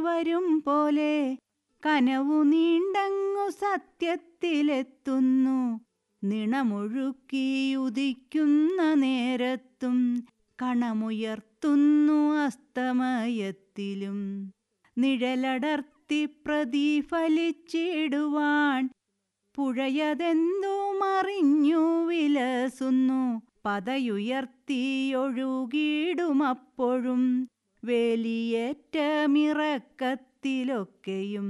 വരും പോലെ കനവു നീണ്ടങ്ങു സത്യത്തിലെത്തുന്നു നിണമൊഴുക്കിയുദിക്കുന്ന നേരത്തും കണമുയർത്തുന്നു അസ്തമയത്തിലും നിഴലടർത്തി പ്രതിഫലിച്ചിടുവാൻ പുഴയതെന്തു മറിഞ്ഞു വിലസുന്നു പതയുയർത്തിയൊഴുകിടുമപ്പോഴും വേലിയേറ്റമിറക്കത്തിലൊക്കെയും